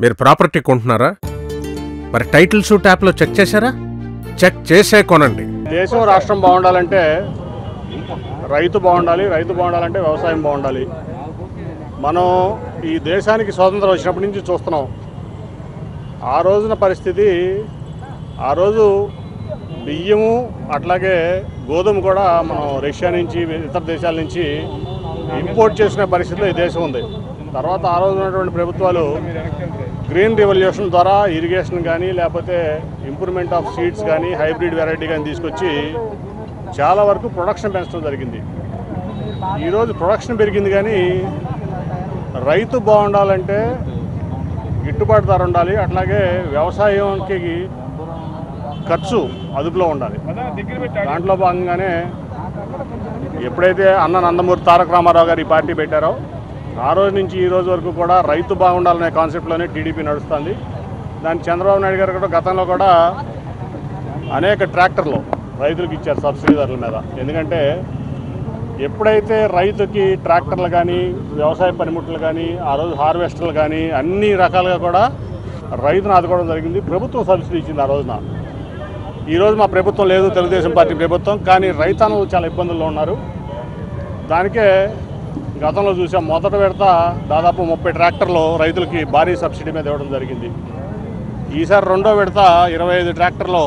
మీరు ప్రాపర్టీ కొంటున్నారా మరి టైటిల్స్ ట్యాప్లో చెక్ చేశారా చెక్ చేసే కొనండి దేశం రాష్ట్రం బాగుండాలంటే రైతు బాగుండాలి రైతు బాగుండాలంటే వ్యవసాయం బాగుండాలి మనం ఈ దేశానికి స్వాతంత్రం వచ్చినప్పటి నుంచి చూస్తున్నాం ఆ రోజున పరిస్థితి ఆ రోజు బియ్యము అట్లాగే గోధుమ కూడా మనం రష్యా నుంచి ఇతర దేశాల నుంచి ఇంపోర్ట్ చేసుకునే పరిస్థితిలో ఈ దేశం ఉంది తర్వాత ఆ రోజు ఉన్నటువంటి ప్రభుత్వాలు గ్రీన్ రెవల్యూషన్ ద్వారా ఇరిగేషన్ కానీ లేకపోతే ఇంప్రూవ్మెంట్ ఆఫ్ సీడ్స్ కానీ హైబ్రిడ్ వెరైటీ కానీ తీసుకొచ్చి చాలా వరకు ప్రొడక్షన్ పెంచడం జరిగింది ఈరోజు ప్రొడక్షన్ పెరిగింది కానీ రైతు బాగుండాలంటే గిట్టుబాటు ధర ఉండాలి అట్లాగే వ్యవసాయానికి ఖర్చు అదుపులో ఉండాలి దాంట్లో భాగంగానే ఎప్పుడైతే అన్న నందమూరి తారక రామారావు గారు ఈ పార్టీ పెట్టారో ఆ రోజు నుంచి ఈ రోజు వరకు కూడా రైతు బాగుండాలనే కాన్సెప్ట్లోనే టీడీపీ నడుస్తుంది దాని చంద్రబాబు నాయుడు గారు కూడా గతంలో కూడా అనేక ట్రాక్టర్లు రైతులకు ఇచ్చారు సబ్సిడీ ధరల మీద ఎందుకంటే ఎప్పుడైతే రైతుకి ట్రాక్టర్లు కానీ వ్యవసాయ పనిముట్లు కానీ ఆ రోజు హార్వెస్టర్లు కానీ అన్ని రకాలుగా కూడా రైతును ఆదుకోవడం జరిగింది ప్రభుత్వం సబ్సిడీ ఇచ్చింది ఆ రోజున ఈరోజు మా ప్రభుత్వం లేదు తెలుగుదేశం పార్టీ ప్రభుత్వం కానీ రైతాంగం చాలా ఇబ్బందుల్లో ఉన్నారు దానికే గతంలో చూసాం మొదట విడత దాదాపు ముప్పై ట్రాక్టర్లు రైతులకి భారీ సబ్సిడీ మీద ఇవ్వడం జరిగింది ఈసారి రెండో విడత ఇరవై ఐదు ట్రాక్టర్లు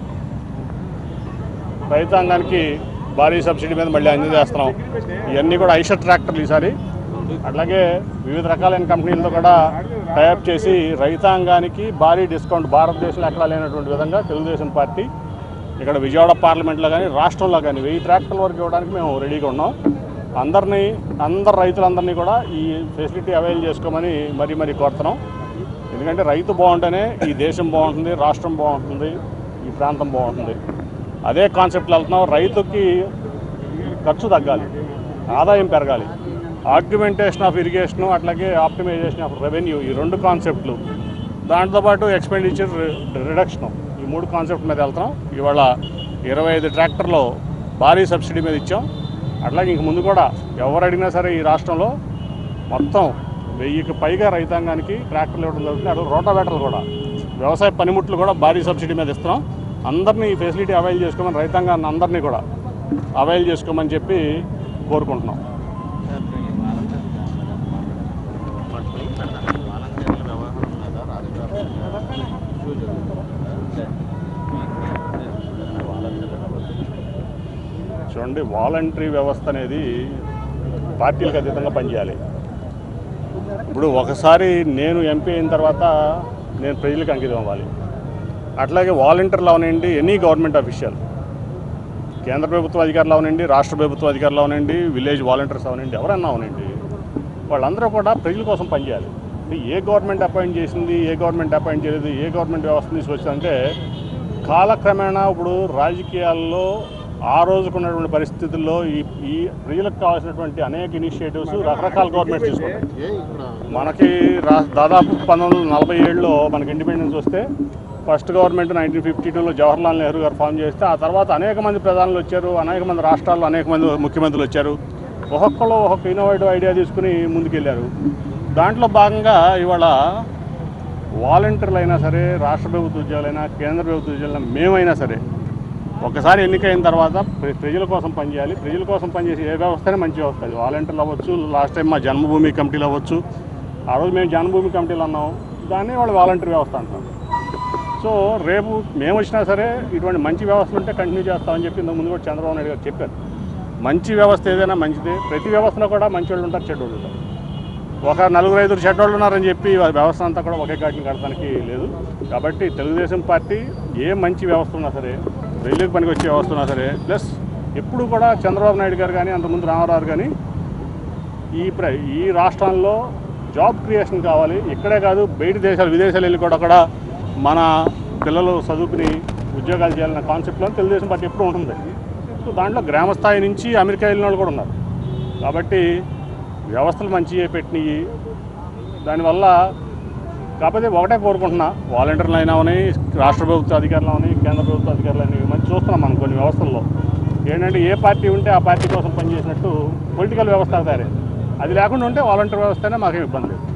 రైతాంగానికి భారీ సబ్సిడీ మీద మళ్ళీ అందజేస్తున్నాం ఇవన్నీ కూడా ఐషర్ ట్రాక్టర్లు ఈసారి అట్లాగే వివిధ రకాలైన కంపెనీలతో కూడా టైఅప్ చేసి రైతాంగానికి భారీ డిస్కౌంట్ భారతదేశంలో ఎక్కడా లేనటువంటి విధంగా తెలుగుదేశం పార్టీ ఇక్కడ విజయవాడ పార్లమెంట్లో కానీ రాష్ట్రంలో కానీ వెయ్యి ట్రాక్టర్ల వరకు ఇవ్వడానికి మేము రెడీగా ఉన్నాం అందరినీ అందరు రైతులందరినీ కూడా ఈ ఫెసిలిటీ అవైల్ చేసుకోమని మరీ మరీ కోరుతున్నాం ఎందుకంటే రైతు బాగుంటేనే ఈ దేశం బాగుంటుంది రాష్ట్రం బాగుంటుంది ఈ ప్రాంతం బాగుంటుంది అదే కాన్సెప్ట్లో వెళ్తున్నాం రైతుకి ఖర్చు తగ్గాలి ఆదాయం పెరగాలి ఆర్గ్యుమెంటేషన్ ఆఫ్ ఇరిగేషను అట్లాగే ఆప్టిమైజేషన్ ఆఫ్ రెవెన్యూ ఈ రెండు కాన్సెప్ట్లు దాంతోపాటు ఎక్స్పెండిచర్ రిడక్షను ఈ మూడు కాన్సెప్ట్ మీద వెళ్తున్నాం ఇవాళ ఇరవై ఐదు ట్రాక్టర్లో భారీ సబ్సిడీ మీద ఇచ్చాం అట్లాగే ఇంక ముందు కూడా ఎవరు అడిగినా సరే ఈ రాష్ట్రంలో మొత్తం వెయ్యికి పైగా రైతాంగానికి ట్రాక్టర్లు ఇవ్వడం జరుగుతుంది అటు రోటావేటర్లు కూడా వ్యవసాయ పనిముట్లు కూడా భారీ సబ్సిడీ మీద ఇస్తున్నాం అందరినీ ఈ ఫెసిలిటీ అవైల్ చేసుకోమని రైతాంగాన్ని అందరినీ కూడా అవైల్ చేసుకోమని చెప్పి కోరుకుంటున్నాం చూడండి వాలంటరీ వ్యవస్థ అనేది పార్టీలకు అతీతంగా పనిచేయాలి ఇప్పుడు ఒకసారి నేను ఎంపీ అయిన తర్వాత నేను ప్రజలకు అంకితం అవ్వాలి అట్లాగే వాలంటీర్లు అవనండి ఎనీ గవర్నమెంట్ అఫీషియల్ కేంద్ర ప్రభుత్వ అధికారులు అవనండి రాష్ట్ర ప్రభుత్వ అధికారులు అవనండి విలేజ్ వాలంటీర్స్ అవనండి ఎవరన్నా అవనండి వాళ్ళందరూ కూడా ప్రజల కోసం పనిచేయాలి అంటే ఏ గవర్నమెంట్ అపాయింట్ చేసింది ఏ గవర్నమెంట్ అపాయింట్ చేయలేదు ఏ గవర్నమెంట్ వ్యవస్థ తీసుకొచ్చిందంటే కాలక్రమేణా ఇప్పుడు రాజకీయాల్లో ఆ రోజుకున్నటువంటి పరిస్థితుల్లో ఈ ఈ ప్రజలకు కావాల్సినటువంటి అనేక ఇనిషియేటివ్స్ రకరకాల గవర్నమెంట్స్ తీసుకుంటాయి మనకి రా దాదాపు పంతొమ్మిది వందల నలభై ఏడులో మనకి ఇండిపెండెన్స్ వస్తే ఫస్ట్ గవర్నమెంట్ నైన్టీన్ ఫిఫ్టీ టూలో జవహర్లాల్ నెహ్రూ గారు ఫామ్ చేస్తే ఆ తర్వాత అనేక మంది ప్రధానులు వచ్చారు అనేక మంది రాష్ట్రాల్లో అనేక మంది ముఖ్యమంత్రులు వచ్చారు ఒక్కొక్కరు ఒక్కొక్క ఇన్నోవేటివ్ ఐడియా తీసుకుని ముందుకెళ్ళారు దాంట్లో భాగంగా ఇవాళ వాలంటీర్లు అయినా సరే రాష్ట్ర ప్రభుత్వ ఉద్యోగులైనా కేంద్ర ప్రభుత్వ ఉద్యోగులైనా మేమైనా సరే ఒకసారి ఎన్నికైన తర్వాత ప్ర- ప్రజల కోసం పనిచేయాలి ప్రజల కోసం పనిచేసే ఏ వ్యవస్థనే మంచి వ్యవస్థ అది వాలంటీర్లు అవ్వచ్చు లాస్ట్ టైం మా జన్మభూమి కమిటీలు అవ్వచ్చు ఆ రోజు మేము జన్మభూమి కమిటీలు అన్నాం దాన్ని వాళ్ళు వాలంటీర్ వ్యవస్థ అంటాం సో రేపు మేము వచ్చినా సరే ఇటువంటి మంచి వ్యవస్థలు ఉంటే కంటిన్యూ చేస్తామని చెప్పి ఇంతకు ముందు కూడా చంద్రబాబు నాయుడు గారు చెప్పారు మంచి వ్యవస్థ ఏదైనా మంచిదే ప్రతి వ్యవస్థలో కూడా మంచి వాళ్ళు ఉంటారు చెడ్డ వాళ్ళు ఉంటారు ఒక నలుగురు ఐదుగురు చెడ్డోళ్ళు ఉన్నారని చెప్పి ఆ వ్యవస్థ అంతా కూడా ఒకే కాటిని కడటానికి లేదు కాబట్టి తెలుగుదేశం పార్టీ ఏ మంచి వ్యవస్థ ఉన్నా సరే రైలుకి పనికి వచ్చే వ్యవస్థ ఉన్నా సరే ప్లస్ ఎప్పుడు కూడా చంద్రబాబు నాయుడు గారు కానీ అంతకుముందు రామారావు కానీ ఈ ప్ర ఈ రాష్ట్రాల్లో జాబ్ క్రియేషన్ కావాలి ఇక్కడే కాదు బయట దేశాలు విదేశాలు వెళ్ళి కూడా కూడా మన పిల్లలు చదువుకుని ఉద్యోగాలు చేయాలన్న కాన్సెప్ట్లో తెలుగుదేశం పార్టీ ఎప్పుడు ఉంటుంది సో దాంట్లో గ్రామ స్థాయి నుంచి అమెరికా వెళ్ళిన వాళ్ళు కూడా ఉన్నారు కాబట్టి వ్యవస్థలు మంచిగా పెట్టినవి దానివల్ల కాకపోతే ఒకటే కోరుకుంటున్నా వాలంటీర్లు అయినా ఉన్నాయి రాష్ట్ర ప్రభుత్వ అధికారులు ఉన్నాయి కేంద్ర ప్రభుత్వ అధికారులు అనేవి మంచి చూస్తున్నాం మనం కొన్ని వ్యవస్థల్లో ఏంటంటే ఏ పార్టీ ఉంటే ఆ పార్టీ కోసం పనిచేసినట్టు పొలిటికల్ వ్యవస్థ తయారైంది అది లేకుండా ఉంటే వాలంటీర్ వ్యవస్థనే మాకేం ఇబ్బంది లేదు